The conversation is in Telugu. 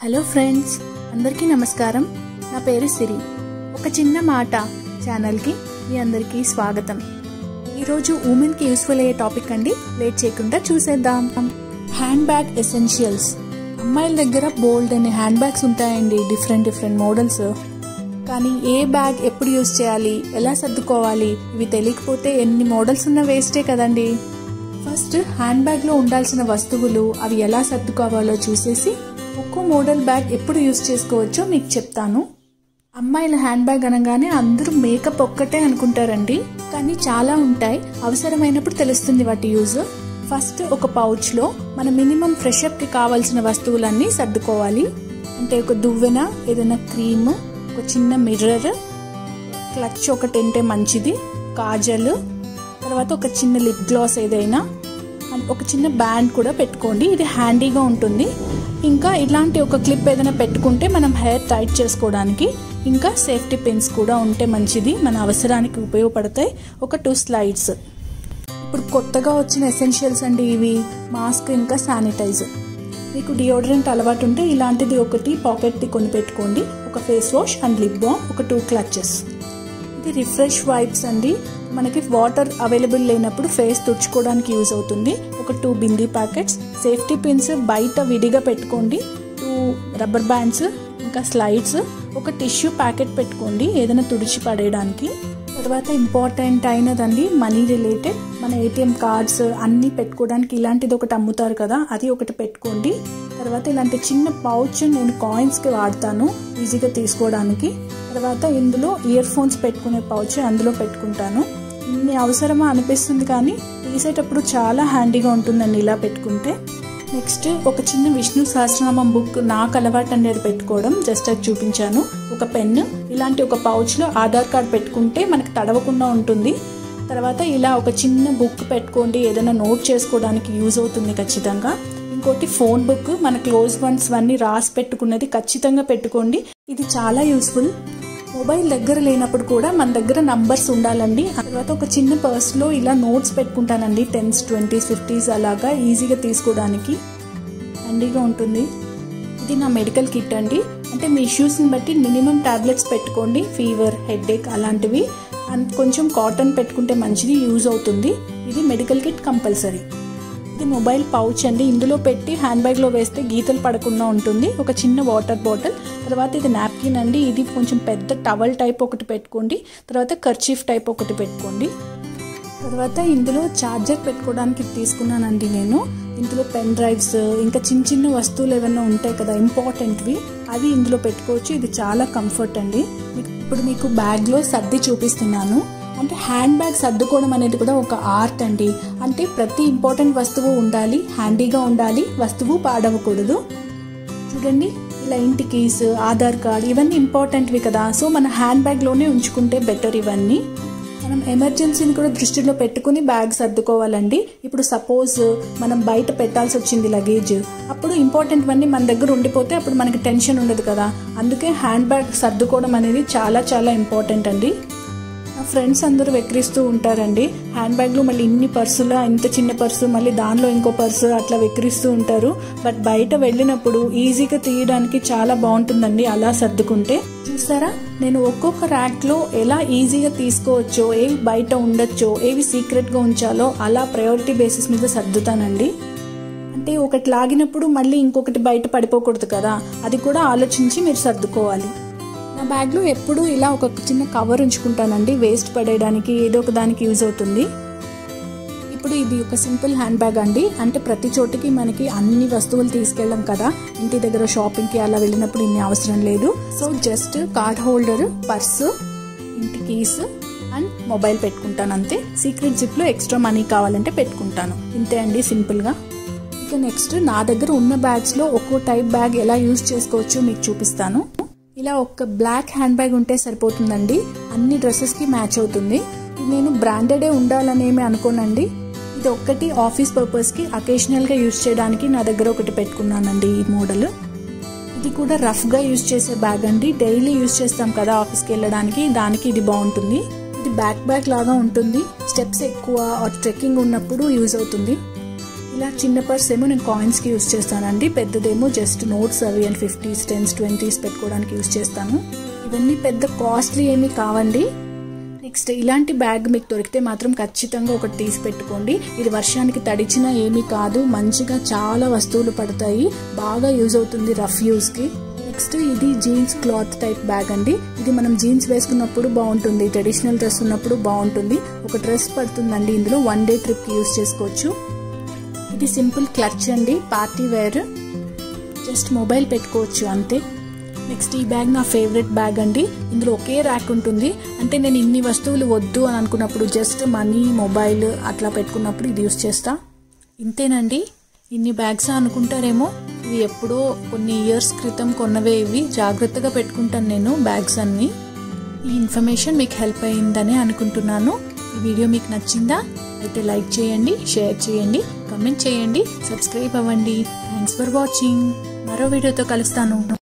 హలో ఫ్రెండ్స్ అందరికీ నమస్కారం నా పేరు సిరి ఒక చిన్న మాట ఛానల్కి మీ అందరికీ స్వాగతం ఈరోజు ఉమెన్కి యూస్ఫుల్ అయ్యే టాపిక్ అండి లేట్ చేయకుండా చూసేద్దాం హ్యాండ్ బ్యాగ్ ఎసెన్షియల్స్ అమ్మాయిల దగ్గర బోల్డ్ అనే హ్యాండ్ బ్యాగ్స్ ఉంటాయండి డిఫరెంట్ డిఫరెంట్ మోడల్స్ కానీ ఏ బ్యాగ్ ఎప్పుడు యూస్ చేయాలి ఎలా సర్దుకోవాలి ఇవి తెలియకపోతే ఎన్ని మోడల్స్ ఉన్న వేస్టే కదండి ఫస్ట్ హ్యాండ్ బ్యాగ్ లో ఉండాల్సిన వస్తువులు అవి ఎలా సర్దుకోవాలో చూసేసి ఒక్కో మోడల్ బ్యాగ్ ఎప్పుడు యూస్ చేసుకోవచ్చో మీకు చెప్తాను అమ్మాయిల హ్యాండ్ బ్యాగ్ అనగానే అందరూ మేకప్ ఒక్కటే అనుకుంటారండి కానీ చాలా ఉంటాయి అవసరమైనప్పుడు తెలుస్తుంది వాటి యూజ్ ఫస్ట్ ఒక పౌచ్ లో మన మినిమం ఫ్రెష్ అప్ కి కావాల్సిన వస్తువులన్నీ సర్దుకోవాలి అంటే ఒక దువ్వెన ఏదైనా క్రీమ్ ఒక చిన్న మిర్రర్ క్లచ్ ఒకటి ఉంటే మంచిది కాజల్ తర్వాత ఒక చిన్న లిప్ గ్లాస్ ఏదైనా అండ్ ఒక చిన్న బ్యాండ్ కూడా పెట్టుకోండి ఇది హ్యాండీగా ఉంటుంది ఇంకా ఇలాంటి ఒక క్లిప్ ఏదైనా పెట్టుకుంటే మనం హెయిర్ టైట్ చేసుకోవడానికి ఇంకా సేఫ్టీ పిన్స్ కూడా ఉంటే మంచిది మన అవసరానికి ఉపయోగపడతాయి ఒక టూ స్లైడ్స్ ఇప్పుడు కొత్తగా వచ్చిన ఎసెన్షియల్స్ అండి ఇవి మాస్క్ ఇంకా శానిటైజర్ మీకు డియోడ్రెంట్ అలవాటు ఉంటే ఇలాంటిది ఒకటి పాకెట్ది కొని పెట్టుకోండి ఒక face wash and lip balm ఒక టూ క్లచెస్ ఇది రిఫ్రెష్ వైప్స్ అండి మనకి వాటర్ అవైలబుల్ లేనప్పుడు ఫేస్ తుడుచుకోవడానికి యూజ్ అవుతుంది ఒక two bindi packets safety pins బయట విడిగా పెట్టుకోండి టూ రబ్బర్ బ్యాండ్స్ ఇంకా స్లైడ్స్ ఒక టిష్యూ ప్యాకెట్ పెట్టుకోండి ఏదైనా తుడిచి పడేయడానికి తర్వాత ఇంపార్టెంట్ అయినదండి మనీ రిలేటెడ్ మన ఏటీఎం కార్డ్స్ అన్నీ పెట్టుకోవడానికి ఇలాంటిది ఒకటి అమ్ముతారు కదా అది ఒకటి పెట్టుకోండి తర్వాత ఇలాంటి చిన్న పౌచ్ నేను కాయిన్స్కి వాడతాను ఈజీగా తీసుకోవడానికి తర్వాత ఇందులో ఇయర్ ఫోన్స్ పెట్టుకునే పౌచ్ అందులో పెట్టుకుంటాను ఇన్ని అవసరమా అనిపిస్తుంది కానీ తీసేటప్పుడు చాలా హ్యాండీగా ఉంటుందండి ఇలా పెట్టుకుంటే నెక్స్ట్ ఒక చిన్న విష్ణు సహస్రనామం బుక్ నాకు అలవాటు అనేది పెట్టుకోవడం జస్ట్ అది చూపించాను ఒక పెన్ ఇలాంటి ఒక పౌచ్లో ఆధార్ కార్డ్ పెట్టుకుంటే మనకి తడవకుండా ఉంటుంది తర్వాత ఇలా ఒక చిన్న బుక్ పెట్టుకోండి ఏదైనా నోట్ చేసుకోవడానికి యూజ్ అవుతుంది ఖచ్చితంగా ఇంకోటి ఫోన్ బుక్ మన క్లోజ్ వన్స్ అన్నీ రాసి పెట్టుకున్నది ఖచ్చితంగా పెట్టుకోండి ఇది చాలా యూస్ఫుల్ మొబైల్ దగ్గర లేనప్పుడు కూడా మన దగ్గర నంబర్స్ ఉండాలండి తర్వాత ఒక చిన్న పర్స్లో ఇలా నోట్స్ పెట్టుకుంటానండి టెన్స్ ట్వంటీస్ ఫిఫ్టీస్ అలాగా ఈజీగా తీసుకోవడానికి హ్యాండీగా ఉంటుంది ఇది నా మెడికల్ కిట్ అండి అంటే మీ ఇష్యూస్ని బట్టి మినిమం టాబ్లెట్స్ పెట్టుకోండి ఫీవర్ హెడేక్ అలాంటివి అండ్ కొంచెం కాటన్ పెట్టుకుంటే మంచిది యూజ్ అవుతుంది ఇది మెడికల్ కిట్ కంపల్సరీ ఇది మొబైల్ పౌచ్ అండి ఇందులో పెట్టి హ్యాండ్ బ్యాగ్లో వేస్తే గీతలు పడకుండా ఉంటుంది ఒక చిన్న వాటర్ బాటిల్ తర్వాత ఇది నాప్కిన్ అండి ఇది కొంచెం పెద్ద టవల్ టైప్ ఒకటి పెట్టుకోండి తర్వాత కర్చీఫ్ టైప్ ఒకటి పెట్టుకోండి తర్వాత ఇందులో ఛార్జర్ పెట్టుకోవడానికి తీసుకున్నానండి నేను ఇందులో పెన్ డ్రైవ్స్ ఇంకా చిన్న చిన్న వస్తువులు ఏమైనా ఉంటాయి కదా ఇంపార్టెంట్వి అవి ఇందులో పెట్టుకోవచ్చు ఇది చాలా కంఫర్ట్ అండి ఇప్పుడు మీకు బ్యాగ్లో సర్ది చూపిస్తున్నాను అంటే హ్యాండ్ బ్యాగ్ సర్దుకోవడం అనేది కూడా ఒక ఆర్ట్ అండి అంటే ప్రతి ఇంపార్టెంట్ వస్తువు ఉండాలి హ్యాండీగా ఉండాలి వస్తువు పాడవకూడదు చూడండి ఇలా ఇంటి కీస్ ఆధార్ కార్డ్ ఇవన్నీ ఇంపార్టెంట్వి కదా సో మన హ్యాండ్ బ్యాగ్లోనే ఉంచుకుంటే బెటర్ ఇవన్నీ మనం ఎమర్జెన్సీని కూడా దృష్టిలో పెట్టుకుని బ్యాగ్ సర్దుకోవాలండి ఇప్పుడు సపోజ్ మనం బయట పెట్టాల్సి వచ్చింది లగేజ్ అప్పుడు ఇంపార్టెంట్ అన్నీ మన దగ్గర ఉండిపోతే అప్పుడు మనకి టెన్షన్ ఉండదు కదా అందుకే హ్యాండ్ బ్యాగ్ సర్దుకోవడం అనేది చాలా చాలా ఇంపార్టెంట్ అండి నా ఫ్రెండ్స్ అందరూ వెక్కిరిస్తూ ఉంటారండి హ్యాండ్ బ్యాగ్లో మళ్ళీ ఇన్ని పర్సులా ఇంత చిన్న పర్సు మళ్ళీ దానిలో ఇంకో పర్సు అట్లా వెక్కిరిస్తూ ఉంటారు బట్ బయట వెళ్ళినప్పుడు ఈజీగా తీయడానికి చాలా బాగుంటుందండి అలా సర్దుకుంటే చూసారా నేను ఒక్కొక్క ర్యాక్లో ఎలా ఈజీగా తీసుకోవచ్చో ఏవి బయట ఉండొచ్చో ఏవి సీక్రెట్గా ఉంచాలో అలా ప్రయారిటీ బేసిస్ మీద సర్దుతానండి అంటే ఒకటి లాగినప్పుడు మళ్ళీ ఇంకొకటి బయట పడిపోకూడదు కదా అది కూడా ఆలోచించి మీరు సర్దుకోవాలి నా బ్యాగ్లో ఎప్పుడు ఇలా ఒక చిన్న కవర్ ఉంచుకుంటానండి వేస్ట్ పడేయడానికి ఏదో ఒక దానికి యూజ్ అవుతుంది ఇప్పుడు ఇది ఒక సింపుల్ హ్యాండ్ బ్యాగ్ అండి అంటే ప్రతి చోటికి మనకి అన్ని వస్తువులు తీసుకెళ్ళాం కదా ఇంటి దగ్గర షాపింగ్కి అలా వెళ్ళినప్పుడు ఇన్ని అవసరం లేదు so just card holder purse ఇంటి కీస్ అండ్ మొబైల్ పెట్టుకుంటాను అంతే సీక్రెట్ జిప్లో ఎక్స్ట్రా మనీ కావాలంటే పెట్టుకుంటాను ఇంతే అండి సింపుల్గా ఇక నెక్స్ట్ నా దగ్గర ఉన్న బ్యాగ్స్లో ఒక్కో టైప్ బ్యాగ్ ఎలా యూజ్ చేసుకోవచ్చో మీకు చూపిస్తాను ఇలా ఒక బ్లాక్ హ్యాండ్ బ్యాగ్ ఉంటే సరిపోతుందండి అన్ని డ్రెస్సెస్కి మ్యాచ్ అవుతుంది నేను బ్రాండెడే ఉండాలనేమి అనుకోనండి ఇది ఒక్కటి ఆఫీస్ పర్పస్కి అకేషనల్గా యూజ్ చేయడానికి నా దగ్గర ఒకటి పెట్టుకున్నానండి ఈ మోడల్ ఇది కూడా రఫ్గా యూజ్ చేసే బ్యాగ్ అండి డైలీ యూజ్ చేస్తాం కదా ఆఫీస్కి వెళ్ళడానికి దానికి ఇది బాగుంటుంది ఇది బ్యాక్ బ్యాగ్ లాగా ఉంటుంది స్టెప్స్ ఎక్కువ ట్రెక్కింగ్ ఉన్నప్పుడు యూజ్ అవుతుంది ఇలా చిన్న పర్స్ ఏమో నేను కాయిన్స్కి యూస్ చేస్తానండి పెద్దదేమో జస్ట్ నోట్స్ అవి అండ్ ఫిఫ్టీస్ టెన్స్ ట్వంటీస్ పెట్టుకోవడానికి యూస్ చేస్తాను ఇవన్నీ పెద్ద కాస్ట్లీ ఏమీ కావండి నెక్స్ట్ ఇలాంటి బ్యాగ్ మీకు దొరికితే మాత్రం ఖచ్చితంగా ఒకటి తీసి పెట్టుకోండి ఇది వర్షానికి తడిచినా ఏమీ కాదు మంచిగా చాలా వస్తువులు పడతాయి బాగా యూజ్ అవుతుంది రఫ్ యూస్కి నెక్స్ట్ ఇది జీన్స్ క్లాత్ టైప్ బ్యాగ్ అండి ఇది మనం జీన్స్ వేసుకున్నప్పుడు బాగుంటుంది ట్రెడిషనల్ డ్రెస్ ఉన్నప్పుడు బాగుంటుంది ఒక డ్రెస్ పడుతుందండి ఇందులో వన్ డే ట్రిప్కి యూస్ చేసుకోవచ్చు ఇది సింపుల్ క్లచ్ అండి పార్టీ వేర్ జస్ట్ మొబైల్ పెట్టుకోవచ్చు అంతే నెక్స్ట్ ఈ బ్యాగ్ నా ఫేవరెట్ బ్యాగ్ అండి ఇందులో ఒకే ర్యాక్ ఉంటుంది అంటే నేను ఇన్ని వస్తువులు వద్దు అని అనుకున్నప్పుడు జస్ట్ మనీ మొబైల్ అట్లా పెట్టుకున్నప్పుడు ఇది యూస్ చేస్తా ఇంతేనండి ఇన్ని బ్యాగ్స్ అనుకుంటారేమో ఇవి ఎప్పుడో కొన్ని ఇయర్స్ క్రితం కొన్నవే ఇవి జాగ్రత్తగా పెట్టుకుంటాను నేను బ్యాగ్స్ అన్ని ఈ ఇన్ఫర్మేషన్ మీకు హెల్ప్ అయ్యిందని అనుకుంటున్నాను ఈ వీడియో మీకు నచ్చిందా అయితే లైక్ చేయండి షేర్ చేయండి కమెంట్ చేయండి సబ్స్క్రైబ్ అవ్వండి థ్యాంక్స్ ఫర్ వాచింగ్ మరో వీడియోతో కలుస్తాను